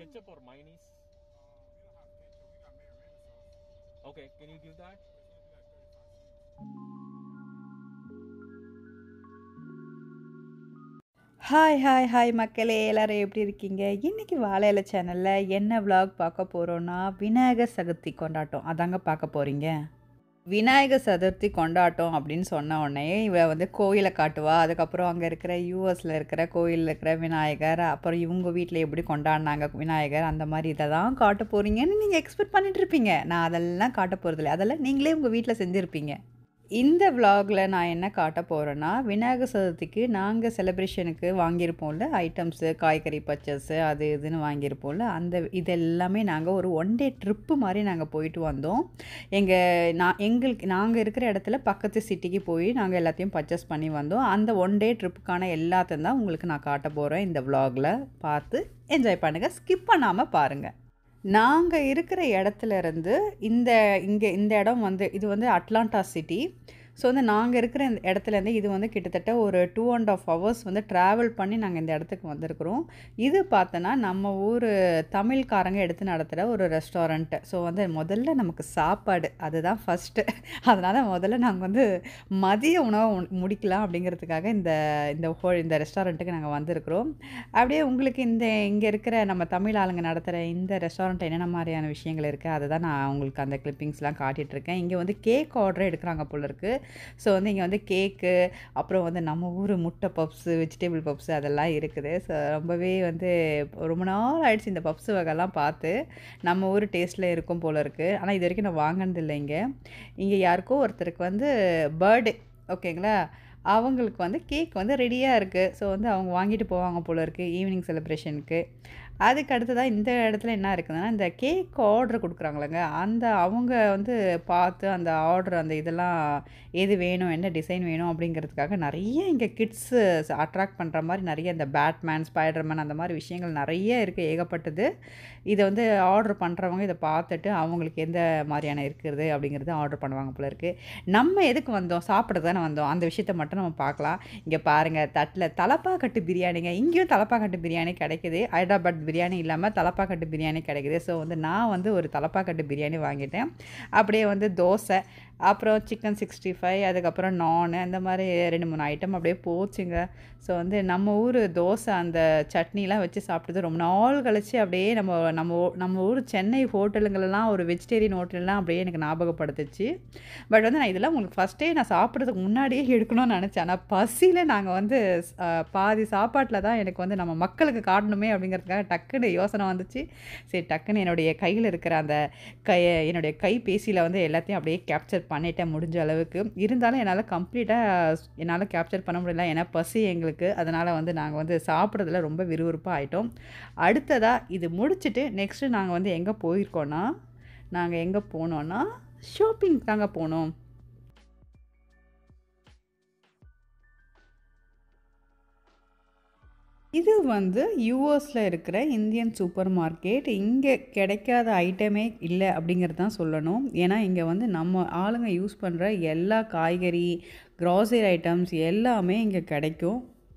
ketchup or mayonnaise? Okay, can you give that? Hi hi hi மக்களே எல்லாரும் எப்படி இருக்கீங்க இன்றைக்கி வாழை இலை சேனலில் என்ன vlog பார்க்க போகிறோன்னா விநாயகர் சதுர்த்தி கொண்டாட்டம் அதாங்க பார்க்க போகிறீங்க விநாயகர் சதுர்த்தி கொண்டாட்டம் அப்படின்னு சொன்ன உடனே இவ வந்து கோயிலை காட்டுவா அதுக்கப்புறம் அங்கே இருக்கிற யூஎஸில் இருக்கிற கோயிலில் இருக்கிற விநாயகர் அப்புறம் இவங்க வீட்டில் எப்படி கொண்டாடினாங்க விநாயகர் அந்த மாதிரி இதெல்லாம் காட்ட போகிறீங்கன்னு நீங்கள் எக்ஸ்பெக்ட் பண்ணிட்டு இருப்பீங்க நான் அதெல்லாம் காட்ட போகிறதில்ல அதெல்லாம் நீங்களே உங்கள் வீட்டில் செஞ்சுருப்பீங்க இந்த vlogல நான் என்ன காட்ட போகிறேன்னா விநாயகர் சதுர்த்திக்கு நாங்கள் செலிப்ரேஷனுக்கு வாங்கியிருப்போம்ல ஐட்டம்ஸு காய்கறி பர்ச்சேஸு அது இதுன்னு வாங்கியிருப்போம்ல அந்த இது எல்லாமே நாங்கள் ஒரு ஒன் டே ட்ரிப்பு மாதிரி நாங்கள் போயிட்டு வந்தோம் எங்கள் நான் எங்களுக்கு நாங்கள் இருக்கிற இடத்துல பக்கத்து சிட்டிக்கு போய் நாங்கள் எல்லாத்தையும் பர்ச்சேஸ் பண்ணி வந்தோம் அந்த ஒன் டே ட்ரிப்புக்கான எல்லாத்தையும் தான் உங்களுக்கு நான் காட்ட போகிறேன் இந்த vlogல பார்த்து என்ஜாய் பண்ணுங்கள் ஸ்கிப் பண்ணாமல் பாருங்கள் நாங்கள் இருக்கிற இடத்துல இருந்து இந்த இங்கே இந்த இடம் வந்து இது வந்து அட்லாண்டா சிட்டி ஸோ வந்து நாங்கள் இருக்கிற இந்த இடத்துலேருந்து இது வந்து கிட்டத்தட்ட ஒரு டூ அண்ட் ஆஃப் ஹவர்ஸ் வந்து ட்ராவல் பண்ணி நாங்கள் இந்த இடத்துக்கு வந்திருக்கிறோம் இது பார்த்தோன்னா நம்ம ஊர் தமிழ்காரங்க எடுத்து நடத்துகிற ஒரு ரெஸ்டாரண்ட்டு ஸோ வந்து முதல்ல நமக்கு சாப்பாடு அதுதான் ஃபஸ்ட்டு அதனால் முதல்ல நாங்கள் வந்து மதிய உணவை உண்- முடிக்கலாம் அப்படிங்கிறதுக்காக இந்த இந்த ஹோ இந்த ரெஸ்டாரண்ட்டுக்கு நாங்கள் வந்திருக்கிறோம் அப்படியே உங்களுக்கு இந்த இங்கே இருக்கிற நம்ம தமிழ் ஆளுங்க நடத்துகிற இந்த ரெஸ்டாரண்ட் என்னென்ன மாதிரியான விஷயங்கள் இருக்குது அதை தான் நான் உங்களுக்கு அந்த கிளிப்பிங்ஸ்லாம் காட்டிகிட்ருக்கேன் இங்கே வந்து கேக் ஆர்டர் எடுக்கிறாங்க போல இருக்குது ஸோ வந்து இங்கே வந்து கேக்கு அப்புறம் வந்து நம்ம ஊர் முட்டை பப்ஸு வெஜிடபிள் பப்ஸு அதெல்லாம் இருக்குது ஸோ ரொம்பவே வந்து ரொம்ப நாள் ஆயிடுச்சு இந்த பப்ஸ் வகைலாம் பார்த்து நம்ம ஊர் டேஸ்ட்டில் இருக்கும் போல இருக்குது ஆனால் இது வரைக்கும் நான் வாங்கினது இல்லை இங்கே இங்கே யாருக்கோ ஒருத்தருக்கு வந்து பர்த்டே ஓகேங்களா அவங்களுக்கு வந்து கேக் வந்து ரெடியாக இருக்குது ஸோ வந்து அவங்க வாங்கிட்டு போவாங்க போல இருக்குது ஈவினிங் செலிப்ரேஷனுக்கு அதுக்கு அடுத்ததாக இந்த இடத்துல என்ன இருக்குதுன்னா இந்த கேக் ஆர்டர் கொடுக்குறாங்களேங்க அந்த அவங்க வந்து பார்த்து அந்த ஆர்டர் அந்த இதெல்லாம் எது வேணும் என்ன டிசைன் வேணும் அப்படிங்கிறதுக்காக நிறைய இங்கே கிட்ஸு அட்ராக்ட் பண்ணுற மாதிரி நிறைய இந்த பேட்மேன் ஸ்பைடர்மேன் அந்த மாதிரி விஷயங்கள் நிறைய இருக்குது ஏகப்பட்டது இதை வந்து ஆர்டர் பண்ணுறவங்க இதை பார்த்துட்டு அவங்களுக்கு எந்த மாதிரியான இருக்கிறது அப்படிங்கிறத ஆர்டர் பண்ணுவாங்க போல இருக்குது நம்ம எதுக்கு வந்தோம் சாப்பிட தானே வந்தோம் அந்த விஷயத்தை மட்டும் நம்ம பார்க்கலாம் இங்கே பாருங்கள் தட்டில் தலப்பாக்கட்டு பிரியாணிங்க இங்கேயும் தலப்பாக்கட்டு பிரியாணி கிடைக்குது ஹைதராபாத் பிரியாணி இல்லாமல் தலப்பாக்கட்டு பிரியாணி கிடைக்குது ஸோ வந்து நான் வந்து ஒரு தலப்பாக்கட்டு பிரியாணி வாங்கிட்டேன் அப்படியே வந்து தோசை அப்புறம் சிக்கன் சிக்ஸ்டி ஃபைவ் அதுக்கப்புறம் நான் அந்த மாதிரி ரெண்டு மூணு ஐட்டம் அப்படியே போச்சுங்க ஸோ வந்து நம்ம ஊர் தோசை அந்த சட்னிலாம் வச்சு சாப்பிட்டது ரொம்ப நாள் கழிச்சு அப்படியே நம்ம நம்ம ஊ- நம்ம ஊர் சென்னை ஹோட்டலுங்களெல்லாம் ஒரு வெஜிடேரியன் ஹோட்டல்லாம் அப்படியே எனக்கு ஞாபகப்படுத்துச்சு பட் வந்து நான் இதெல்லாம் உங்களுக்கு ஃபஸ்ட்டே நான் சாப்பிட்றதுக்கு முன்னாடியே எடுக்கணும்னு நினச்சேன் ஆனால் பசியில் நாங்கள் வந்து அஹ், பாதி சாப்பாட்டில் தான் எனக்கு வந்து நம்ம மக்களுக்கு காட்டணுமே அப்படிங்கிறதுக்காக டக்குன்னு யோசனை வந்துச்சு சரி டக்குன்னு என்னுடைய கையில் இருக்கிற அந்த கை என்னுடைய கைபேசியில் வந்து எல்லாத்தையும் அப்படியே கேப்சர் பண்ணிட்டேன் முடிஞ்ச அளவுக்கு இருந்தாலும் என்னால் கம்ப்ளீட்டாக என்னால் கேப்சர் பண்ண முடியல ஏன்னா பசி எங்களுக்கு அதனால் வந்து நாங்கள் வந்து சாப்பிட்றதுல ரொம்ப விறுவிறுப்பாக ஆயிட்டோம் அடுத்ததாக இது முடிச்சுட்டு நெக்ஸ்ட்டு நாங்கள் வந்து எங்கே போயிருக்கோன்னா நாங்கள் எங்கே போனோன்னா ஷாப்பிங் தாங்க போனோம் இது வந்து யூஎஸில் இருக்கிற இந்தியன் சூப்பர் மார்க்கெட் இங்கே கிடைக்காத ஐட்டமே இல்லை அப்படிங்கிறது தான் சொல்லணும் ஏன்னா இங்கே வந்து நம்ம ஆளுங்க யூஸ் பண்ணுற எல்லா காய்கறி க்ராசரி ஐட்டம்ஸ் எல்லாமே இங்கே கிடைக்கும்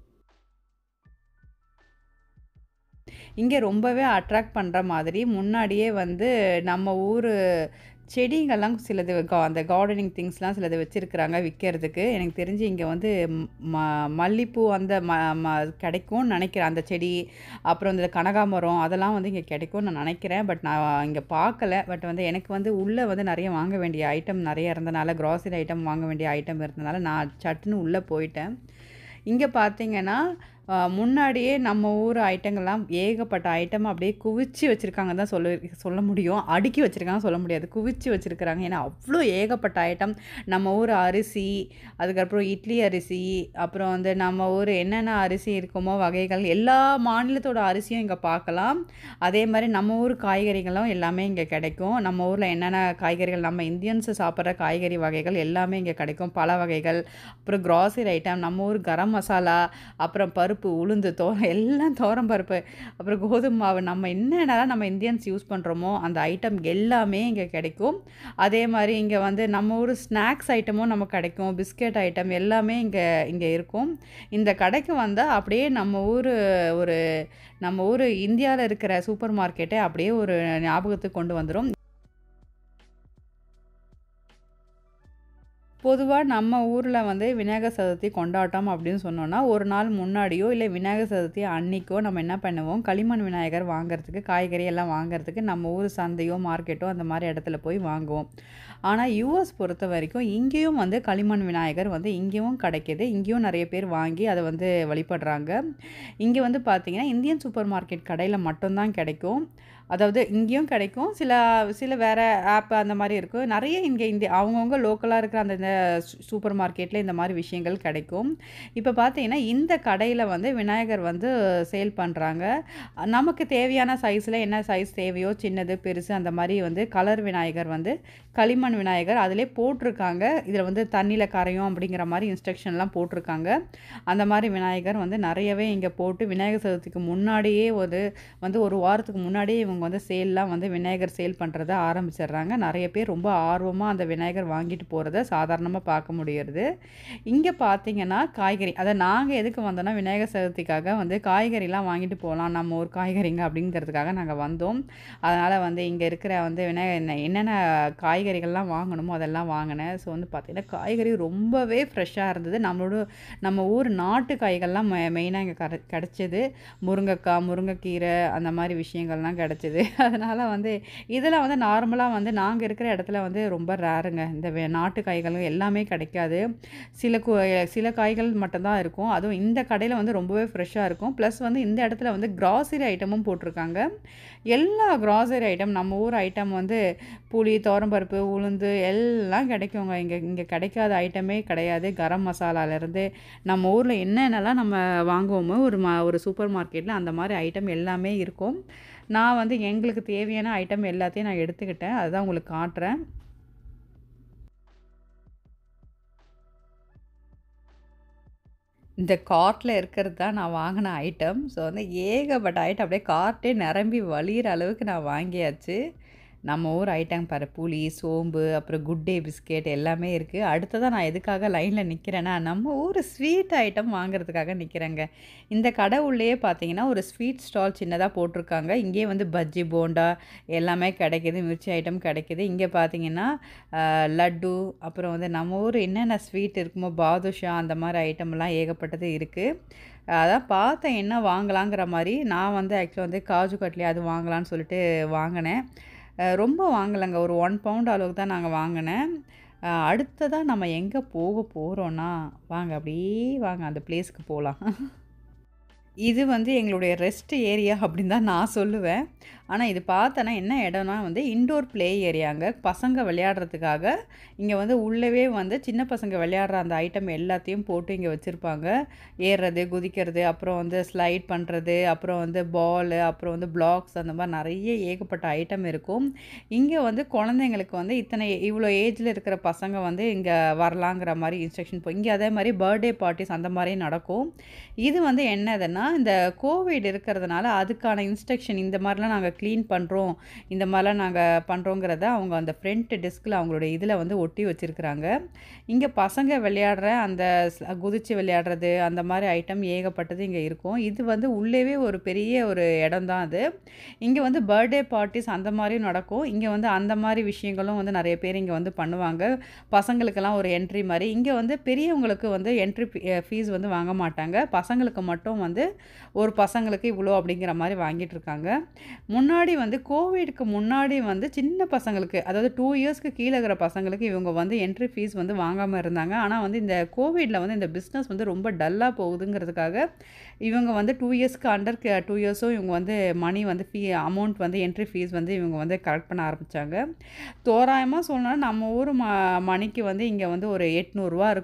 இங்கே ரொம்பவே அட்ராக்ட் பண்ணுற மாதிரி முன்னாடியே வந்து நம்ம ஊர் செடிங்கெல்லாம் சிலது கா அந்த கார்டனிங் திங்ஸ்லாம் சிலது வச்சுருக்குறாங்க விற்கிறதுக்கு எனக்கு தெரிஞ்சு இங்கே வந்து ம்- ம மல்லிப்பூ அந்த ம ம கிடைக்கும்னு நினைக்கிறேன் அந்த செடி அப்புறம் இந்த கனகாமரம் அதெல்லாம் வந்து இங்கே கிடைக்கும்னு நான் நினைக்கிறேன் பட் நான் இங்கே பார்க்கல பட் வந்து எனக்கு வந்து உள்ளே வந்து நிறைய வாங்க வேண்டிய ஐட்டம் நிறைய இருந்தனால க்ராசரி ஐட்டம் வாங்க வேண்டிய ஐட்டம் இருந்தனால நான் சட்டுன்னு உள்ளே போயிட்டேன் இங்கே பார்த்தீங்கன்னா ஆஹ், முன்னாடியே நம்ம ஊர் ஐட்டங்கள்லாம் ஏகப்பட்ட ஐட்டம் அப்படியே குவிச்சு வச்சுருக்காங்க தான் சொல்ல சொல்ல முடியும் அடுக்கி வச்சுருக்காங்க சொல்ல முடியாது குவிச்சு வச்சுருக்கிறாங்க ஏன்னா அவ்வளோ ஏகப்பட்ட ஐட்டம் நம்ம ஊர் அரிசி அதுக்கப்புறம் இட்லி அரிசி அப்புறம் வந்து நம்ம ஊர் என்னென்ன அரிசி இருக்குமோ வகைகள் எல்லா மாநிலத்தோட அரிசியும் இங்கே பார்க்கலாம் அதே மாதிரி நம்ம ஊர் காய்கறிகளும் எல்லாமே இங்கே கிடைக்கும் நம்ம ஊரில் என்னென்ன காய்கறிகள் நம்ம இந்தியன்ஸ் சாப்பிட்ற காய்கறி வகைகள் எல்லாமே இங்கே கிடைக்கும் பல வகைகள் அப்புறம் கிராசரி ஐட்டம் நம்ம ஊர் கரம் மசாலா அப்புறம் பருப்பு பருப்பு உளுந்து தோ எல்லாம் துவரம் பருப்பு அப்புறம் கோதுமை மாவு நம்ம என்னென்னலாம் நம்ம இந்தியன்ஸ் யூஸ் பண்ணுறோமோ அந்த ஐட்டம் எல்லாமே இங்கே கிடைக்கும் அதே மாதிரி இங்கே வந்து நம்ம ஊர் ஸ்நாக்ஸ் ஐட்டமும் நமக்கு கிடைக்கும் பிஸ்கெட் ஐட்டம் எல்லாமே இங்கே இங்கே இருக்கும் இந்த கடைக்கு வந்தால் அப்படியே நம்ம ஊர் ஒரு நம்ம ஊர் இந்தியாவில் இருக்கிற சூப்பர் மார்க்கெட்டை அப்படியே ஒரு ஞாபகத்துக்கு கொண்டு வந்துடும் பொதுவாக நம்ம ஊரில் வந்து விநாயகர் சதுர்த்தி கொண்டாட்டம் அப்படின்னு சொன்னோன்னா ஒரு நாள் முன்னாடியோ இல்லை விநாயகர் சதுர்த்தி அன்னைக்கோ நம்ம என்ன பண்ணுவோம் களிமண் விநாயகர் வாங்குறதுக்கு காய்கறி எல்லாம் வாங்குறதுக்கு நம்ம ஊர் சந்தையோ மார்க்கெட்டோ அந்த மாதிரி இடத்துல போய் வாங்குவோம் ஆனால் யூஎஸ் பொறுத்த வரைக்கும் இங்கேயும் வந்து களிமண் விநாயகர் வந்து இங்கேயும் கிடைக்கிது இங்கேயும் நிறைய பேர் வாங்கி அதை வந்து வழிபடுறாங்க இங்கே வந்து பார்த்திங்கன்னா இந்தியன் சூப்பர் மார்க்கெட் கடையில் மட்டும்தான் கிடைக்கும் அதாவது இங்கேயும் கிடைக்கும் சில சில வேறு ஆப் அந்த மாதிரி இருக்கும் நிறைய இங்கே இந்த அவங்கவுங்க லோக்கலாக இருக்கிற அந்த இந்த சூப்பர் மார்க்கெட்டில் இந்த மாதிரி விஷயங்கள் கிடைக்கும் இப்போ பார்த்தீங்கன்னா இந்த கடையில் வந்து விநாயகர் வந்து சேல் பண்ணுறாங்க நமக்கு தேவையான சைஸில் என்ன சைஸ் தேவையோ சின்னது பெருசு அந்த மாதிரி வந்து கலர் விநாயகர் வந்து களிமண் விநாயகர் அதிலே போட்டிருக்காங்க இதில் வந்து தண்ணியில் கரையும் அப்படிங்கிற மாதிரி இன்ஸ்ட்ரக்ஷன்லாம் போட்டிருக்காங்க அந்த மாதிரி விநாயகர் வந்து நிறையவே இங்கே போட்டு விநாயகர் சதுர்த்திக்கு முன்னாடியே ஒரு வந்து ஒரு வாரத்துக்கு முன்னாடியே இவங்க வந்து சேல்லாம் வந்து விநாயகர் சேல் பண்ணுறத ஆரம்பிச்சிடுறாங்க நிறைய பேர் ரொம்ப ஆர்வமாக அந்த விநாயகர் வாங்கிட்டு போகிறத சாதாரணமாக பார்க்க முடியுது இங்கே பார்த்தீங்கன்னா காய்கறி அதை நாங்கள் எதுக்கு வந்தோம்னா விநாயகர் சதுர்த்திக்காக வந்து காய்கறிலாம் வாங்கிட்டு போகலாம் நம்ம ஒரு காய்கறிங்க அப்படிங்கிறதுக்காக நாங்கள் வந்தோம் அதனால் வந்து இங்கே இருக்கிற வந்து விநாயகர் என்னென்ன காய்கறிகள்லாம் வாங்கணுமோ அதெல்லாம் வாங்கினேன் ஸோ வந்து பார்த்திங்கன்னா காய்கறி ரொம்பவே ஃப்ரெஷ்ஷாக இருந்தது நம்மளோட நம்ம ஊர் நாட்டு காய்கள்லாம் மெ மெயினாக இங்கே கட கிடச்சிது முருங்கைக்காய் முருங்கைக்கீரை அந்த மாதிரி விஷயங்கள்லாம் கிடச்சிது அதனால் வந்து இதெல்லாம் வந்து நார்மலாக வந்து நாங்கள் இருக்கிற இடத்துல வந்து ரொம்ப ரேருங்க இந்த வே நாட்டு காய்களும் எல்லாமே கிடைக்காது சில கு சில காய்கள் மட்டும்தான் இருக்கும் அதுவும் இந்த கடையில் வந்து ரொம்பவே ஃப்ரெஷ்ஷாக இருக்கும் ப்ளஸ் வந்து இந்த இடத்துல வந்து கிராசரி ஐட்டமும் போட்டிருக்காங்க எல்லா கிராசரி ஐட்டம் நம்ம ஊர் ஐட்டம் வந்து புளி துவரம்பருப்பு உளுந்து எல்லாம் கிடைக்குங்க இங்கே இங்கே கிடைக்காத ஐட்டமே கிடையாது கரம் மசாலாலேருந்து நம்ம ஊரில் என்னென்னலாம் நம்ம வாங்குவோமோ ஒரு மா ஒரு சூப்பர் மார்க்கெட்டில் அந்த மாதிரி ஐட்டம் எல்லாமே இருக்கும் நான் வந்து எங்களுக்கு தேவையான ஐட்டம் எல்லாத்தையும் நான் எடுத்துக்கிட்டேன் அதுதான் உங்களுக்கு காட்டுறேன் இந்த கார்ட்டில் இருக்கிறது தான் நான் வாங்கின ஐட்டம் ஸோ வந்து ஏகப்பட்ட ஐட்டம் அப்படியே கார்ட்டே நிரம்பி வழியிற அளவுக்கு நான் வாங்கியாச்சு நம்ம ஊர் ஐட்டம் பாரு புளி சோம்பு அப்புறம் குட் டே பிஸ்கெட் எல்லாமே இருக்குது அடுத்ததாக நான் எதுக்காக லைனில் நிற்கிறேன்னா நம்ம ஊர் ஸ்வீட் ஐட்டம் வாங்குறதுக்காக நிற்கிறேங்க இந்த கடை உள்ளேயே பார்த்தீங்கன்னா ஒரு ஸ்வீட் ஸ்டால் சின்னதாக போட்டிருக்காங்க இங்கேயே வந்து பஜ்ஜி போண்டா எல்லாமே கிடைக்கிது மிர்ச்சி ஐட்டம் கிடைக்கிது இங்கே பார்த்தீங்கன்னா லட்டு அப்புறம் வந்து நம்ம ஊர் என்னென்ன ஸ்வீட் இருக்குமோ பாதுஷா அந்த மாதிரி ஐட்டம்லாம் ஏகப்பட்டது இருக்குது அதான் பார்த்தேன் என்ன வாங்கலாங்கிற மாதிரி நான் வந்து ஆக்சுவலாக வந்து காஜு கட்லி அது வாங்கலான்னு சொல்லிட்டு வாங்கினேன் ரொம்ப வாங்கலைங்க ஒரு ஒன் பவுண்ட் அளவுக்கு தான் நாங்கள் வாங்கினேன் அடுத்ததாக நம்ம எங்கே போக போகிறோன்னா வாங்க அப்படியே வாங்க அந்த பிளேஸ்க்கு போகலாம் இது வந்து எங்களுடைய ரெஸ்ட் ஏரியா அப்படின்னு தான் நான் சொல்லுவேன் ஆனால் இது பார்த்தோன்னா என்ன இடம்னா வந்து இன்டோர் ப்ளே ஏரியாங்க பசங்க விளையாடுறதுக்காக இங்கே வந்து உள்ளவே வந்து சின்ன பசங்க விளையாடுற அந்த ஐட்டம் எல்லாத்தையும் போட்டு இங்கே வச்சுருப்பாங்க ஏறுறது குதிக்கிறது அப்புறம் வந்து ஸ்லைட் பண்ணுறது அப்புறம் வந்து பால் அப்புறம் வந்து பிளாக்ஸ் அந்த மாதிரி நிறைய ஏகப்பட்ட ஐட்டம் இருக்கும் இங்கே வந்து குழந்தைங்களுக்கு வந்து இத்தனை இவ்வளோ ஏஜில் இருக்கிற பசங்க வந்து இங்கே வரலாங்கிற மாதிரி இன்ஸ்ட்ரக்ஷன் போ இங்கே அதே மாதிரி பர்த்டே பார்ட்டிஸ் அந்த மாதிரி நடக்கும் இது வந்து என்னதுன்னா இந்த கோவிட் இருக்கிறதுனால அதுக்கான இன்ஸ்ட்ரக்ஷன் இந்த மாதிரிலாம் நாங்கள் க்ளீன் பண்ணுறோம் இந்த மாதிரிலாம் நாங்கள் பண்ணுறோங்கிறத அவங்க அந்த ஃப்ரண்ட் டெஸ்கில் அவங்களுடைய இதில் வந்து ஒட்டி வச்சுருக்குறாங்க இங்கே பசங்க விளையாடுற அந்த குதிச்சு விளையாடுறது அந்த மாதிரி ஐட்டம் ஏகப்பட்டது இங்கே இருக்கும் இது வந்து உள்ளேவே ஒரு பெரிய ஒரு இடம் தான் அது இங்கே வந்து பர்த்டே பார்ட்டிஸ் அந்த மாதிரியும் நடக்கும் இங்கே வந்து அந்த மாதிரி விஷயங்களும் வந்து நிறைய பேர் இங்கே வந்து பண்ணுவாங்க பசங்களுக்கெல்லாம் ஒரு என்ட்ரி மாதிரி இங்கே வந்து பெரியவங்களுக்கு வந்து என்ட்ரி ஃபீஸ் வந்து வாங்க மாட்டாங்க பசங்களுக்கு மட்டும் வந்து ஒரு பசங்களுக்கு இவ்வளோ அப்படிங்கிற மாதிரி வாங்கிட்டு இருக்காங்க முன்னாடி வந்து கோவிடுக்கு முன்னாடி வந்து சின்ன பசங்களுக்கு அதாவது டூ இயர்ஸ்க்கு கீழே இருக்கிற பசங்களுக்கு இவங்க வந்து என்ட்ரி ஃபீஸ் வந்து வாங்காமல் இருந்தாங்க ஆனால் வந்து இந்த கோவிடில் வந்து இந்த பிஸ்னஸ் வந்து ரொம்ப டல்லாக போகுதுங்கிறதுக்காக இவங்க வந்து டூ இயர்ஸ்க்கு அண்டர் டூ இயர்ஸும் இவங்க வந்து மணி வந்து ஃபீ அமௌண்ட் வந்து என்ட்ரி ஃபீஸ் வந்து இவங்க வந்து கலெக்ட் பண்ண ஆரம்பித்தாங்க தோராயமாக சொன்னால் நம்ம ஊர் ம மணிக்கு வந்து இங்கே வந்து ஒரு எட்நூறுரூவா இருக்குங்க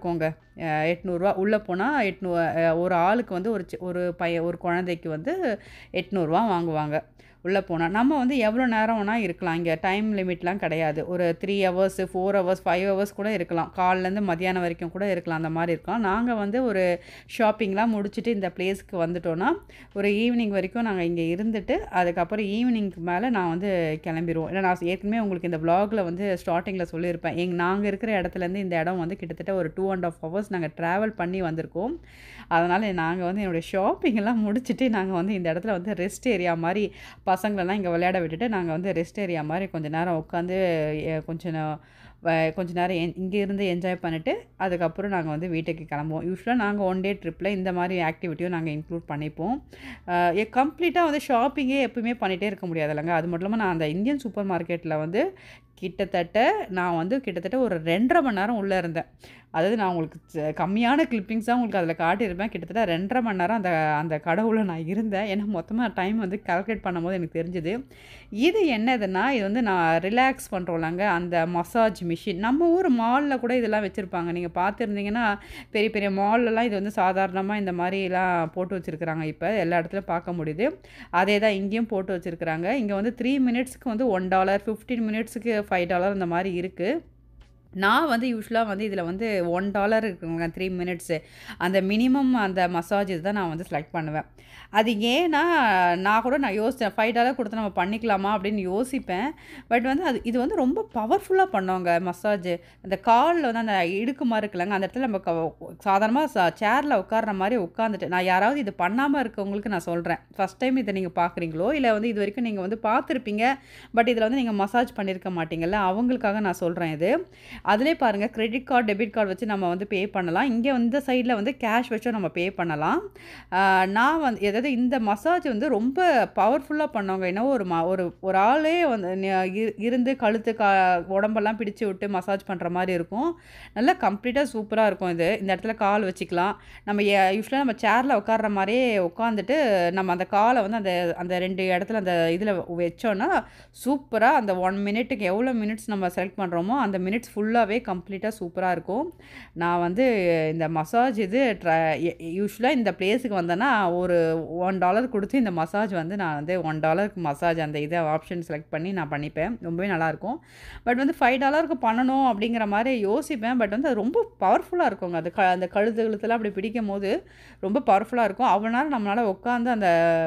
எட்நூறுரூவா உள்ளே போனால் எட்நூ அஹ், ஒரு ஆளுக்கு வந்து ஒரு சி- ஒரு பையன் ஒரு குழந்தைக்கு வந்து எட்நூறுரூவா வாங்குவாங்க உள்ளே போனால் நம்ம வந்து எவ்வளோ நேரம் வேணால் இருக்கலாம் இங்கே டைம் லிமிட்லாம் கிடையாது ஒரு three hours four hours five hours கூட இருக்கலாம் காலிலேருந்து மதியானம் வரைக்கும் கூட இருக்கலாம் அந்த மாதிரி இருக்கலாம் நாங்கள் வந்து ஒரு ஷாப்பிங்லாம் முடிச்சுட்டு இந்த பிளேஸ்க்கு வந்துட்டோன்னா ஒரு ஈவினிங் வரைக்கும் நாங்கள் இங்கே இருந்துட்டு அதுக்கப்புறம் ஈவினிங்க்கு மேலே நான் வந்து கிளம்பிடுவோம் ஏன்னா நான் ஏற்கனவே உங்களுக்கு இந்த vlogல வந்து ஸ்டார்டிங்கில் சொல்லியிருப்பேன் எங் நாங்கள் இருக்கிற இடத்துலேருந்து இந்த இடம் வந்து கிட்டத்தட்ட ஒரு டூ அண்ட் ஆஃப் ஹவர்ஸ் நாங்கள் ட்ராவல் பண்ணி வந்திருக்கோம் அதனால் நாங்கள் வந்து என்னுடைய ஷாப்பிங் எல்லாம் முடிச்சுட்டு நாங்கள் வந்து இந்த இடத்துல வந்து ரெஸ்ட் ஏரியா மாதிரி பசங்களெல்லாம் இங்கே விளையாட விட்டுட்டு நாங்கள் வந்து ரெஸ்ட் ஏரியா மாதிரி கொஞ்ச நேரம் உட்காந்து கொஞ்சம் நே- வ- கொஞ்ச நேரம் என் இங்கே இருந்து என்ஜாய் பண்ணிவிட்டு அதுக்கப்புறம் நாங்கள் வந்து வீட்டுக்கு கிளம்புவோம் யூஸ்வலாக நாங்கள் ஒன் டே ட்ரிப்பில் இந்த மாதிரி ஆக்டிவிட்டியும் நாங்கள் இன்க்ளூட் பண்ணிப்போம் கம்ப்ளீட்டாக வந்து ஷாப்பிங்கே எப்பவுமே பண்ணிகிட்டே இருக்க முடியாது இல்லைங்க அது மட்டும் இல்லாமல் நான் அந்த இந்தியன் சூப்பர் மார்க்கெட்டில் வந்து கிட்டத்தட்ட நான் வந்து கிட்டத்தட்ட ஒரு ரெண்டரை மணி நேரம் உள்ளே இருந்தேன் அதாவது நான் உங்களுக்கு ச- கம்மியான கிளிப்பிங்ஸாக உங்களுக்கு அதில் காட்டியிருப்பேன் கிட்டத்தட்ட ரெண்டரை மணி நேரம் அந்த அந்த கடவுளை நான் இருந்தேன் ஏன்னா மொத்தமாக டைம் வந்து கால்குலேட் பண்ணும்போது எனக்கு தெரிஞ்சுது இது என்னதுன்னா இது வந்து நான் ரிலாக்ஸ் பண்ணுறோம்லங்க அந்த மசாஜ் மிஷின் நம்ம ஊர் மாலில் கூட இதெல்லாம் வச்சுருப்பாங்க நீங்கள் பார்த்துருந்தீங்கன்னா பெரிய பெரிய மால்லலாம் இது வந்து சாதாரணமாக இந்த மாதிரிலாம் போட்டு வச்சுருக்குறாங்க இப்போ எல்லா இடத்துலையும் பார்க்க முடியுது அதே தான் இங்கேயும் போட்டு வச்சுருக்குறாங்க இங்கே வந்து த்ரீ மினிட்ஸ்க்கு வந்து ஒன் டாலர் ஃபிஃப்டீன் மினிட்ஸுக்கு ஃபைவ் டாலர் இந்த மாதிரி இருக்குது நான் வந்து யூஸ்வலாக வந்து இதில் வந்து ஒன் டாலர் இருக்குங்க த்ரீ மினிட்ஸு அந்த மினிமம் அந்த மசாஜ் தான் நான் வந்து செலக்ட் பண்ணுவேன் அது ஏன்னா நான் கூட நான் யோசித்தேன் ஃபைவ் டாலர் கொடுத்து நம்ம பண்ணிக்கலாமா அப்படின்னு யோசிப்பேன் பட் வந்து அது இது வந்து ரொம்ப பவர்ஃபுல்லாக பண்ணோங்க மசாஜ் அந்த காலில் வந்து அந்த இடுக்கு மாதிரி இருக்குல்லங்க அந்த இடத்துல நம்ம சாதாரணமாக சேரில் உட்கார்ற மாதிரி உட்காந்துட்டு நான் யாராவது இது பண்ணாமல் இருக்கவங்களுக்கு நான் சொல்கிறேன் ஃபஸ்ட் டைம் இதை நீங்கள் பார்க்குறீங்களோ இல்லை வந்து இது வரைக்கும் நீங்கள் வந்து பார்த்துருப்பீங்க பட் இதில் வந்து நீங்கள் மசாஜ் பண்ணியிருக்க மாட்டீங்கல்ல அவங்களுக்காக நான் சொல்கிறேன் இது அதிலே பாருங்கள் கிரெடிட் கார்டு டெபிட் கார்டு வச்சு நம்ம வந்து பே பண்ணலாம் இங்கே இந்த சைடில் வந்து கேஷ் வச்சும் நம்ம பே பண்ணலாம் ஆஹ் நான் வந்து எதாவது இந்த மசாஜ் வந்து ரொம்ப பவர்ஃபுல்லாக பண்ணவங்க என்ன ஒரு ம ஒரு ஒரு ஆளே வந்து ந- இரு- இருந்து கழுத்து கா உடம்பெல்லாம் பிடிச்சு விட்டு மசாஜ் பண்ணுற மாதிரி இருக்கும் நல்லா கம்ப்ளீட்டாக சூப்பராக இருக்கும் இது இந்த இடத்துல கால் வச்சுக்கலாம் நம்ம யூஸ்வலாக நம்ம சேரில் உட்கார்ற மாதிரியே உட்காந்துட்டு நம்ம அந்த காலை வந்து அந்த அந்த ரெண்டு இடத்துல அந்த இதில் வச்சோன்னா சூப்பராக அந்த ஒன் மினிட்டுக்கு எவ்வளோ மினிட்ஸ் நம்ம செலக்ட் பண்ணுறோமோ அந்த மினிட்ஸ் ஃபுல்லாகவே கம்ப்ளீட்டாக சூப்பராக இருக்கும் நான் வந்து இந்த மசாஜ் இது ட்ரை யூஸ்வலாக இந்த பிளேஸுக்கு வந்தேன்னா ஒரு ஒன் டாலர் கொடுத்து இந்த மசாஜ் வந்து நான் வந்து ஒன் டாலருக்கு மசாஜ் அந்த இதை ஆப்ஷன் செலக்ட் பண்ணி நான் பண்ணிப்பேன் ரொம்பவே நல்லாயிருக்கும் பட் வந்து ஃபைவ் டாலருக்கு பண்ணணும் அப்படிங்கிற மாதிரி யோசிப்பேன் பட் வந்து அது ரொம்ப பவர்ஃபுல்லாக இருக்குங்க அது க அந்த கழுத்து கழுத்துலாம் அப்படி பிடிக்கும் போது ரொம்ப பவர்ஃபுல்லாக இருக்கும் அவ்வளோ நேரம் நம்மளால் உட்காந்து அந்த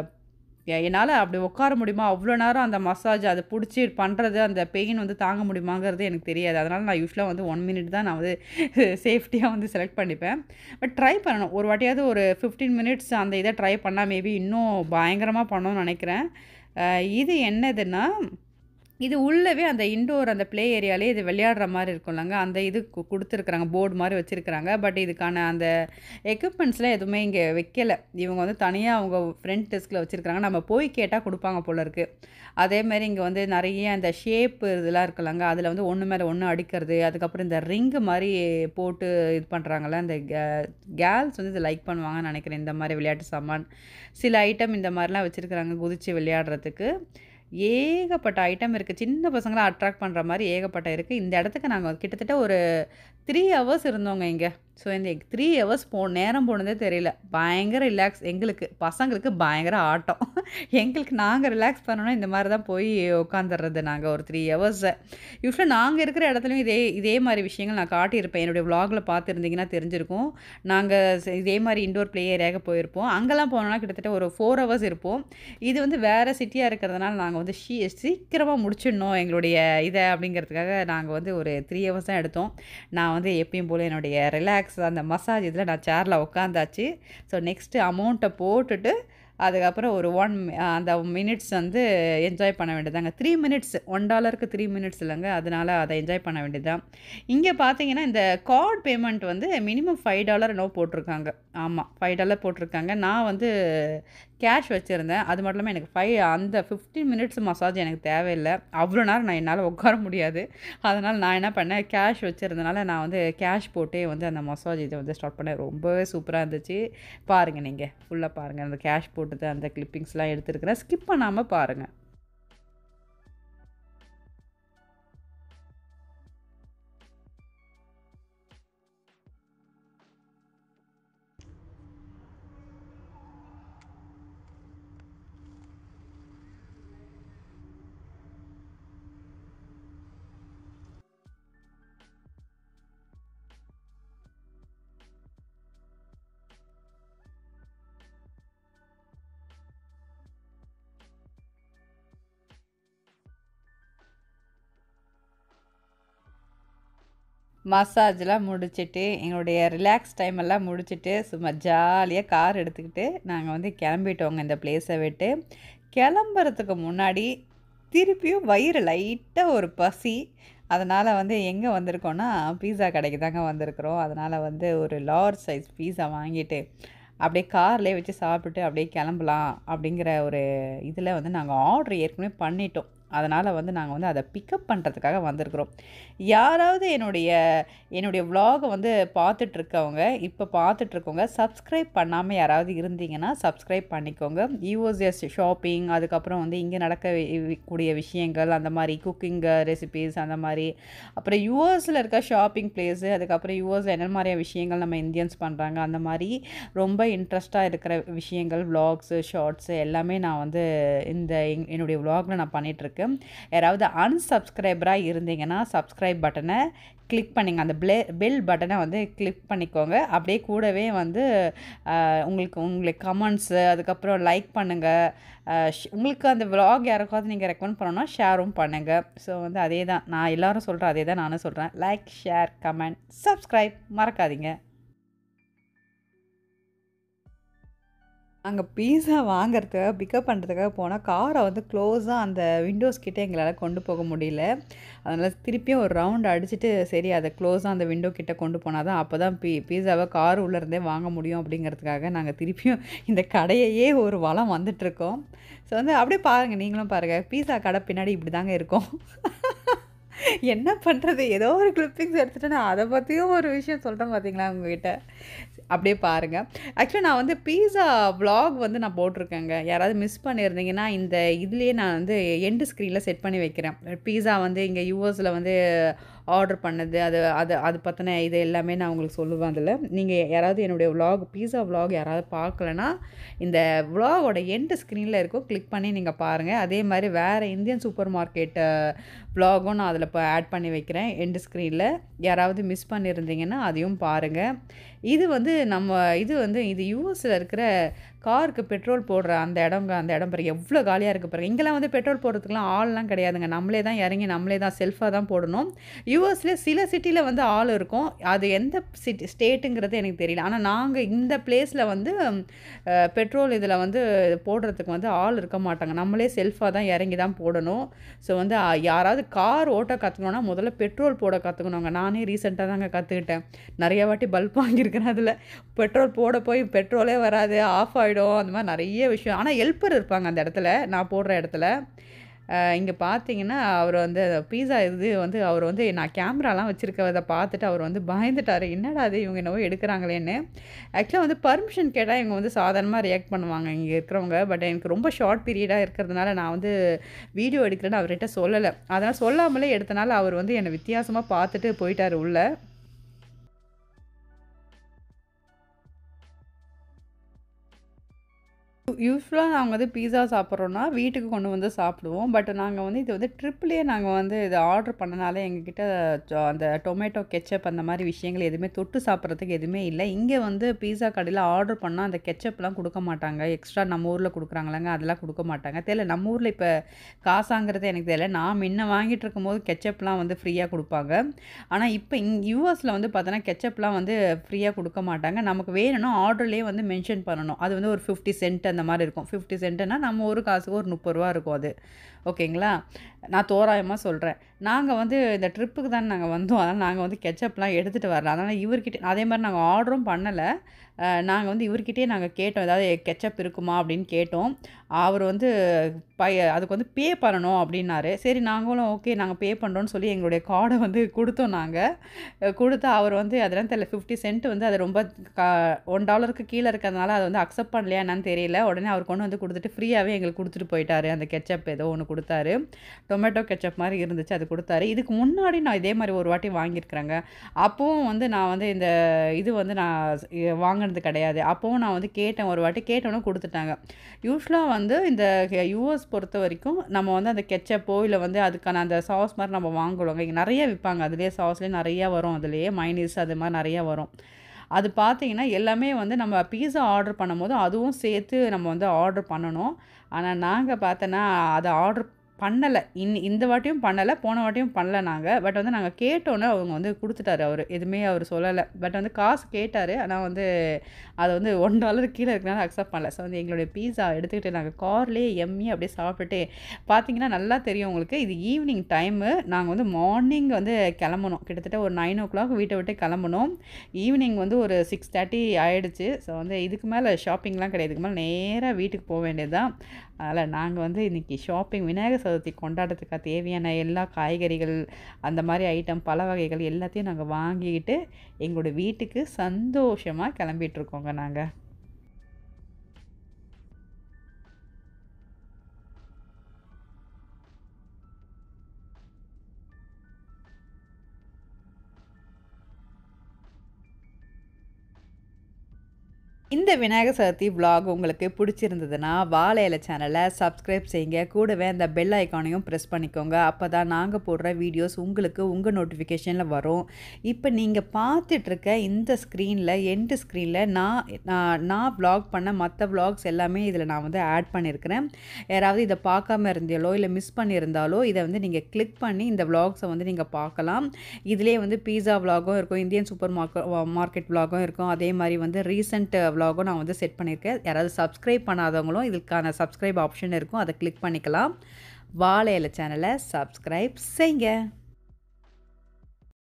எ- என்னால் அப்படி உட்கார முடியுமா அவ்வளோ நேரம் அந்த மசாஜ் அதை பிடிச்சி பண்ணுறது அந்த பெயின் வந்து தாங்க முடியுமாங்கிறது எனக்கு தெரியாது அதனால் நான் யூஸ்வலாக வந்து ஒன் மினிட் தான் நான் வந்து சேஃப்டியாக வந்து செலக்ட் பண்ணிப்பேன் பட் ட்ரை பண்ணணும் ஒரு வாட்டியாவது ஒரு ஃபிஃப்டீன் மினிட்ஸ் அந்த இதை ட்ரை பண்ணால் மேபி இன்னும் பயங்கரமாக பண்ணணும்னு நினைக்கிறேன் அஹ் இது என்னதுன்னா இது உள்ளவே அந்த இன்டோர் அந்த ப்ளே ஏரியாலே இது விளையாடுற மாதிரி இருக்கும்லங்க அந்த இது கு- கொடுத்துருக்குறாங்க போர்டு மாதிரி வச்சுருக்குறாங்க பட் இதுக்கான அந்த எக்யூப்மெண்ட்ஸ்லாம் எதுவுமே இங்கே வைக்கல இவங்க வந்து தனியாக அவங்க ஃப்ரண்ட் டெஸ்கில் வச்சுருக்காங்க நம்ம போய் கேட்டால் கொடுப்பாங்க போல இருக்குது அதே மாதிரி இங்கே வந்து நிறைய அந்த ஷேப்பு இதெல்லாம் இருக்குல்லங்க அதில் வந்து ஒன்று மேலே ஒன்று அடிக்கிறது அதுக்கப்புறம் இந்த ரிங்கு மாதிரி போட்டு இது பண்ணுறாங்கல்ல இந்த கேர்ள்ஸ் வந்து இது லைக் பண்ணுவாங்கன்னு நினைக்கிறேன் இந்த மாதிரி விளையாட்டு சாமான் சில ஐட்டம் இந்த மாதிரிலாம் வச்சுருக்குறாங்க குதித்து விளையாடுறதுக்கு ஏகப்பட்ட ஐட்டம் இருக்குது சின்ன பசங்களை அட்ராக்ட் பண்ணுற மாதிரி ஏகப்பட்ட இருக்குது இந்த இடத்துக்கு நாங்கள் கிட்டத்தட்ட ஒரு த்ரீ ஹவர்ஸ் இருந்தோங்க இங்கே ஸோ இந்த த்ரீ ஹவர்ஸ் போ நேரம் போனதே தெரியல பயங்கர ரிலாக்ஸ் எங்களுக்கு பசங்களுக்கு பயங்கர ஆட்டம் எங்களுக்கு நாங்கள் ரிலாக்ஸ் பண்ணணும்னா இந்த மாதிரி தான் போய் உட்காந்துடுறது நாங்கள் ஒரு த்ரீ ஹவர்ஸை யூஸ்வலாக நாங்கள் இருக்கிற இடத்துலையும் இதே இதே மாதிரி விஷயங்கள் நான் காட்டியிருப்பேன் என்னுடைய vlogல பார்த்துருந்தீங்கன்னா தெரிஞ்சிருக்கும் நாங்கள் இதே மாதிரி இண்டோர் ப்ளே ஏரியாவுக்கு போயிருப்போம் அங்கெல்லாம் போனோம்னா கிட்டத்தட்ட ஒரு ஃபோர் ஹவர்ஸ் இருப்போம் இது வந்து வேறு சிட்டியாக இருக்கிறதுனால நாங்கள் வந்து ஷீ சீக்கிரமாக முடிச்சிடணும் எங்களுடைய இதை அப்படிங்கிறதுக்காக நாங்கள் வந்து ஒரு த்ரீ ஹவர்ஸ் தான் எடுத்தோம் நான் வந்து எப்பயும் போல் என்னுடைய ரிலாக்ஸ் அந்த மசாஜ் இதில் நான் சேரில் உட்காந்தாச்சு ஸோ நெக்ஸ்ட்டு அமௌண்ட்டை போட்டுட்டு அதுக்கப்புறம் ஒரு ஒன் அந்த மினிட்ஸ் வந்து என்ஜாய் பண்ண வேண்டியதாங்க த்ரீ மினிட்ஸ் ஒன் டாலருக்கு த்ரீ மினிட்ஸ் இல்லைங்க அதனால் அதை என்ஜாய் பண்ண வேண்டியதுதான் இங்கே பார்த்தீங்கன்னா இந்த கார்டு பேமெண்ட் வந்து மினிமம் ஃபைவ் டாலர் என்னவோ போட்டிருக்காங்க ஆமாம் ஃபைவ் டாலர் போட்டிருக்காங்க நான் வந்து கேஷ் வச்சுருந்தேன் அது மட்டும் இல்லாமல் எனக்கு ஃபைவ் அந்த ஃபிஃப்டீன் மினிட்ஸ் மசாஜ் எனக்கு தேவையில்லை அவ்வளோ நேரம் நான் என்னால் உட்கார முடியாது அதனால் நான் என்ன பண்ணேன் கேஷ் வச்சுருந்தனால நான் வந்து கேஷ் போட்டே வந்து அந்த மசாஜ் இதை வந்து ஸ்டார்ட் பண்ணேன் ரொம்பவே சூப்பராக இருந்துச்சு பாருங்கள் நீங்கள் ஃபுல்லாக பாருங்கள் அந்த கேஷ் போட்டது அந்த கிளிப்பிங்ஸ்லாம் எடுத்துருக்கிறேன் ஸ்கிப் பண்ணாமல் பாருங்கள் மசாஜ்லாம் முடிச்சுட்டு எங்களுடைய ரிலாக்ஸ் டைம் எல்லாம் முடிச்சுட்டு சும்மா ஜாலியாக கார் எடுத்துக்கிட்டு நாங்கள் வந்து கிளம்பிட்டோங்க இந்த பிளேஸை விட்டு கிளம்புறதுக்கு முன்னாடி திருப்பியும் வயிறு லைட்டாக ஒரு பசி அதனால் வந்து எங்கே வந்திருக்கோன்னா பீஸா கடைக்கு தாங்க வந்திருக்கிறோம் அதனால் வந்து ஒரு லார்ஜ் சைஸ் பீஸா வாங்கிட்டு அப்படியே கார்லேயே வச்சு சாப்பிட்டு அப்படியே கிளம்பலாம் அப்படிங்கிற ஒரு இதில் வந்து நாங்கள் ஆர்டர் ஏற்கனவே பண்ணிட்டோம் அதனால் வந்து நாங்கள் வந்து அதை பிக்கப் பண்ணுறதுக்காக வந்திருக்கிறோம் யாராவது என்னுடைய என்னுடைய vlog-அ வந்து பார்த்துட்ருக்கவங்க இப்போ பார்த்துட்ருக்கவங்க சப்ஸ்கிரைப் பண்ணாமல் யாராவது இருந்தீங்கன்னா சப்ஸ்கிரைப் பண்ணிக்கோங்க யூஎஸ்எஸ் ஷாப்பிங் அதுக்கப்புறம் வந்து இங்கே நடக்க வி- வி- கூடிய விஷயங்கள் அந்த மாதிரி குக்கிங் ரெசிபீஸ் அந்த மாதிரி அப்புறம் யூஎஸில் இருக்க ஷாப்பிங் பிளேஸு அதுக்கப்புறம் யூஎஸில் என்ன மாதிரியான விஷயங்கள் நம்ம இந்தியன்ஸ் பண்ணுறாங்க அந்த மாதிரி ரொம்ப இன்ட்ரெஸ்ட்டாக இருக்கிற விஷயங்கள் vlogs ஷார்ட்ஸு எல்லாமே நான் வந்து இந்த என்- என்னுடைய vlogல நான் பண்ணிகிட்ருக்கேன் யாராவது அன்சப்ஸ்கிரைபராக இருந்தீங்கன்னா சப்ஸ்கிரைப் பட்டனை கிளிக் பண்ணிங்க அந்த ப்ளே பெல் பட்டனை வந்து கிளிக் பண்ணிக்கோங்க அப்படியே கூடவே வந்து ஆஹ், உங்களுக்கு உங்களுக்கு கமெண்ட்ஸு அதுக்கப்புறம் லைக் பண்ணுங்கள் உங்களுக்கு அந்த vlog யாருக்காவது நீங்கள் ரெக்கமெண்ட் பண்ணணும்னா ஷேரும் பண்ணுங்கள் ஸோ வந்து அதே தான் நான் எல்லாரும் சொல்கிறேன் அதே தான் நானும் சொல்கிறேன் லைக் ஷேர் கமெண்ட் சப்ஸ்கிரைப் மறக்காதீங்க அங்கே பீஸா வாங்குறதுக்காக பிக்கப் பண்ணுறதுக்காக போனால் காரை வந்து க்ளோஸாக அந்த விண்டோஸ் கிட்டே எங்களால் கொண்டு போக முடியல அதனால் திருப்பியும் ஒரு ரவுண்ட் அடிச்சுட்டு சரி அதை க்ளோஸாக அந்த விண்டோ கிட்ட கொண்டு போனால் தான் அப்போ தான் பீ பீஸாவை கார் உள்ளேருந்தே வாங்க முடியும் அப்படிங்கிறதுக்காக நாங்கள் திருப்பியும் இந்த கடையையே ஒரு வளம் வந்துட்டுருக்கோம் ஸோ வந்து அப்படியே பாருங்கள் நீங்களும் பாருங்கள் பீஸா கடை பின்னாடி இப்படி தாங்க இருக்கும் என்ன பண்ணுறது ஏதோ ஒரு கிளிப்பிங்ஸ் எடுத்துகிட்டு நான் அதை பற்றியும் ஒரு விஷயம் சொல்கிறேன் பார்த்தீங்களா உங்ககிட்ட அப்படியே பாருங்கள் ஆக்சுவலாக நான் வந்து பீஸா vlog வந்து நான் போட்டிருக்கேங்க யாராவது மிஸ் பண்ணியிருந்தீங்கன்னா இந்த இதுலேயே நான் வந்து எண்டு ஸ்க்ரீனில் செட் பண்ணி வைக்கிறேன் பீஸா வந்து இங்கே யூஎஸில் வந்து ஆர்டர் பண்ணது அது அது அது பற்றின இது எல்லாமே நான் உங்களுக்கு சொல்லுவேன் அதில் நீங்கள் யாராவது என்னுடைய vlog பீஸா vlog யாராவது பார்க்கலனா இந்த vlog-ஓட எண்டு ஸ்க்ரீனில் இருக்கும் கிளிக் பண்ணி நீங்கள் பாருங்கள் அதே மாதிரி வேறு இந்தியன் சூப்பர் மார்க்கெட் vlog-ம் நான் அதில் இப்போ ஆட் பண்ணி வைக்கிறேன் எண்டு ஸ்க்ரீனில் யாராவது மிஸ் பண்ணியிருந்தீங்கன்னா அதையும் பாருங்கள் இது வந்து நம்ம இது வந்து இது யூஎஸில் இருக்கிற காருக்கு பெட்ரோல் போடுற அந்த இடங்க அந்த இடம் பாருங்க எவ்வளோ காலியாக இருக்குது பாருங்க இங்கெல்லாம் வந்து பெட்ரோல் போடுறதுக்குலாம் ஆள்லாம் கிடையாதுங்க நம்மளே தான் இறங்கி நம்மளே தான் செல்ஃபாக தான் போடணும் யூஎஸ்ல சில சிட்டியில் வந்து ஆள் இருக்கும் அது எந்த சிட்டி ஸ்டேட்டுங்கிறது எனக்கு தெரியல ஆனால் நாங்கள் இந்த பிளேஸில் வந்து அஹ், பெட்ரோல் இதில் வந்து போடுறதுக்கு வந்து ஆள் இருக்க மாட்டாங்க நம்மளே செல்ஃபாக தான் இறங்கி தான் போடணும் ஸோ வந்து அஹ், யாராவது கார் ஓட்ட கற்றுக்கணுன்னா முதல்ல பெட்ரோல் போட கற்றுக்கணுங்க நானே ரீசெண்டாக தாங்க கற்றுக்கிட்டேன் நிறைய வாட்டி பல்ப் வாங்கியிருக்கிறேன் அதில் பெட்ரோல் போட போய் பெட்ரோலே வராது ஆஃப் ஆகிடும் அந்த மாதிரி நிறைய விஷயம் ஆனால் ஹெல்ப்பர் இருப்பாங்க அந்த இடத்துல நான் போடுற இடத்துல இங்கே பார்த்தீங்கன்னா அவர் வந்து பீஸா இது வந்து அவர் வந்து நான் கேமராலாம் வச்சுருக்கதை பார்த்துட்டு அவர் வந்து பயந்துட்டார் என்னடா அது இவங்க என்னவோ எடுக்கிறாங்களேன்னு ஆக்சுவலாக வந்து பர்மிஷன் கேட்டால் இவங்க வந்து சாதாரணமாக ரியாக்ட் பண்ணுவாங்க இங்கே இருக்கிறவங்க பட் எனக்கு ரொம்ப ஷார்ட் பீரியடாக இருக்கிறதுனால நான் வந்து வீடியோ எடுக்கிறேன்னு அவர்கிட்ட சொல்லலை அதனால் சொல்லாமலே எடுத்தனால அவர் வந்து என்னை வித்தியாசமாக பார்த்துட்டு போயிட்டார் உள்ளே யூஸ்வலாக நாங்கள் வந்து பீஸா சாப்பிட்றோன்னா வீட்டுக்கு கொண்டு வந்து சாப்பிடுவோம் பட் நாங்கள் வந்து இது வந்து ட்ரிப்லேயே நாங்கள் வந்து இதை ஆர்டர் பண்ணனால எங்ககிட்ட ஜ- அந்த டொமேட்டோ கெச்சப் அந்த மாதிரி விஷயங்கள் எதுவுமே தொட்டு சாப்பிட்றதுக்கு எதுவுமே இல்லை இங்கே வந்து பீஸா கடையில் ஆர்டர் பண்ணால் அந்த கெச்சப்லாம் கொடுக்க மாட்டாங்க எக்ஸ்ட்ரா நம்ம ஊரில் கொடுக்குறாங்களாங்க அதெல்லாம் கொடுக்க மாட்டாங்க தெரியல நம்ம ஊரில் இப்போ காசாங்கிறது எனக்கு தெரியல நான் முன்ன வாங்கிட்டு இருக்கும்போது கெச்சப்லாம் வந்து ஃப்ரீயாக கொடுப்பாங்க ஆனால் இப்போ இங் யூஎஸில் வந்து பார்த்தோன்னா கெச்சப்லாம் வந்து ஃப்ரீயாக கொடுக்க மாட்டாங்க நமக்கு வேணும்னா ஆர்டர்லேயே வந்து மென்ஷன் பண்ணணும் அது வந்து ஒரு ஃபிஃப்டி சென்ட் அந்த மாதிரி இருக்கும் ஃபிஃப்டி சென்ட்டுனா நம்ம ஒரு காசுக்கு ஒரு முப்பது ரூபா இருக்கும் அது ஓகேங்களா நான் தோராயமாக சொல்கிறேன் நாங்கள் வந்து இந்த ட்ரிப்புக்கு தான் நாங்கள் வந்தோம் அதனால் நாங்கள் வந்து கெச்சப்லாம் எடுத்துகிட்டு வரல அதனால் இவர்கிட்ட அதே மாதிரி நாங்கள் ஆர்டரும் பண்ணலை நாங்கள் வந்து இவர்கிட்டயே நாங்கள் கேட்டோம் ஏதாவது கெச்சப் இருக்குமா அப்படின்னு கேட்டோம் அவர் வந்து பைய அதுக்கு வந்து பே பண்ணணும் அப்படின்னாரு சரி நாங்களும் ஓகே நாங்கள் பே பண்ணுறோன்னு சொல்லி எங்களுடைய கார்டை வந்து கொடுத்தோம் நாங்கள் கொடுத்தா அவர் வந்து அதெல்லாம் தெரியல ஃபிஃப்டி சென்ட் வந்து அது ரொம்ப கா ஒன் டாலருக்கு கீழே இருக்கிறதுனால அதை வந்து அக்செப்ட் பண்ணலையா என்னன்னு தெரியல உடனே அவர் கொண்டு வந்து கொடுத்துட்டு ஃப்ரீயாகவே எங்களுக்கு கொடுத்துட்டு போயிட்டாரு அந்த கெச்சப் ஏதோ ஒன்று கொடுத்தாரு டொமேட்டோ கெச்சப் மாதிரி இருந்துச்சு அது கொடுத்தாரு இதுக்கு முன்னாடி நான் இதே மாதிரி ஒரு வாட்டி வாங்கியிருக்கிறேங்க அப்போவும் வந்து நான் வந்து இந்த இது வந்து நான் இ- வாங்கினது கிடையாது அப்போவும் நான் வந்து கேட்டேன் ஒரு வாட்டி கேட்டோன்னே கொடுத்துட்டாங்க யூஸ்வலாக வந்து இந்த யூஎஸ் பொறுத்த வரைக்கும் நம்ம வந்து அந்த கெச்சப்போ இல்லை வந்து அதுக்கான அந்த சாஸ் மாதிரி நம்ம வாங்குவோங்க இங்கே நிறைய விற்பாங்க அதுலேயே சாஸ்லேயே நிறையா வரும் அதுலேயே மைனஸ் அது மாதிரி நிறையா வரும் அது பார்த்தீங்கன்னா எல்லாமே வந்து நம்ம பீஸா ஆர்டர் பண்ணும்போது அதுவும் சேர்த்து நம்ம வந்து ஆர்டர் பண்ணணும் ஆனால் நாங்கள் பார்த்தோன்னா அதை ஆர்டர் பண்ணலை இன் இந்த வாட்டியும் பண்ணலை போன வாட்டியும் பண்ணல நாங்கள் பட் வந்து நாங்கள் கேட்டோன்னே அவங்க வந்து கொடுத்துட்டாரு அவர் எதுவுமே அவர் சொல்லலை பட் வந்து காசு கேட்டார் ஆனால் வந்து அதை வந்து ஒன் டாலர் கீழே இருக்கனால அக்செப்ட் பண்ணல ஸோ வந்து எங்களுடைய பீஸா எடுத்துக்கிட்டு நாங்கள் கார்லேயே எம்மி அப்படியே சாப்பிட்டுட்டு பார்த்தீங்கன்னா நல்லா தெரியும் உங்களுக்கு இது ஈவினிங் டைமு நாங்கள் வந்து மார்னிங் வந்து கிளம்பணும் கிட்டத்தட்ட ஒரு நைன் ஓ கிளாக் வீட்டை விட்டு கிளம்பணும் ஈவினிங் வந்து ஒரு சிக்ஸ் தேர்ட்டி ஆகிடுச்சு ஸோ வந்து இதுக்கு மேலே ஷாப்பிங்லாம் கிடையாது இதுக்கு மேலே நேராக வீட்டுக்கு போக வேண்டியது தான் அதனால் நாங்கள் வந்து இன்றைக்கி ஷாப்பிங் விநாயகர் சதுர்த்தி கொண்டாட்டத்துக்காக தேவையான எல்லா காய்கறிகள் அந்த மாதிரி ஐட்டம் பல வகைகள் எல்லாத்தையும் நாங்கள் வாங்கிக்கிட்டு எங்களோட வீட்டுக்கு சந்தோஷமாக கிளம்பிட்டுருக்கோங்க நாங்கள் இந்த விநாயகர் சதுர்த்தி vlog உங்களுக்கு பிடிச்சிருந்ததுன்னா வாழை இலை சேனலை சப்ஸ்கிரைப் செய்யுங்க கூடவே அந்த பெல் ஐக்கானையும் ப்ரெஸ் பண்ணிக்கோங்க அப்போ தான் நாங்கள் போடுற வீடியோஸ் உங்களுக்கு உங்கள் நோட்டிஃபிகேஷனில் வரும் இப்போ நீங்கள் பார்த்துட்ருக்க இந்த ஸ்க்ரீனில் எண்டு ஸ்க்ரீனில் நான் நான் நான் vlog பண்ண மற்ற vlogs எல்லாமே இதில் நான் வந்து ஆட் பண்ணியிருக்கிறேன் யாராவது இதை பார்க்காம இருந்தாலோ இல்லை மிஸ் பண்ணியிருந்தாலோ இதை வந்து நீங்கள் கிளிக் பண்ணி இந்த vlogs-அ வந்து நீங்கள் பார்க்கலாம் இதிலே வந்து பீஸா vlog-உம் இருக்கும் இந்தியன் சூப்பர் மார்க்கெட் மார்க்கெட் vlog-உம் இருக்கும் அதே மாதிரி வந்து ரீசெண்ட் vlog-உம் நான் வந்து செட் பண்ணியிருக்கேன் யாராவது சப்ஸ்கிரைப் பண்ணாதவங்களும் இதுக்கான சப்ஸ்கிரைப் ஆப்ஷன் இருக்கும் அதை கிளிக் பண்ணிக்கலாம் வாழை இலை சேனலை சப்ஸ்கிரைப் செய்யுங்க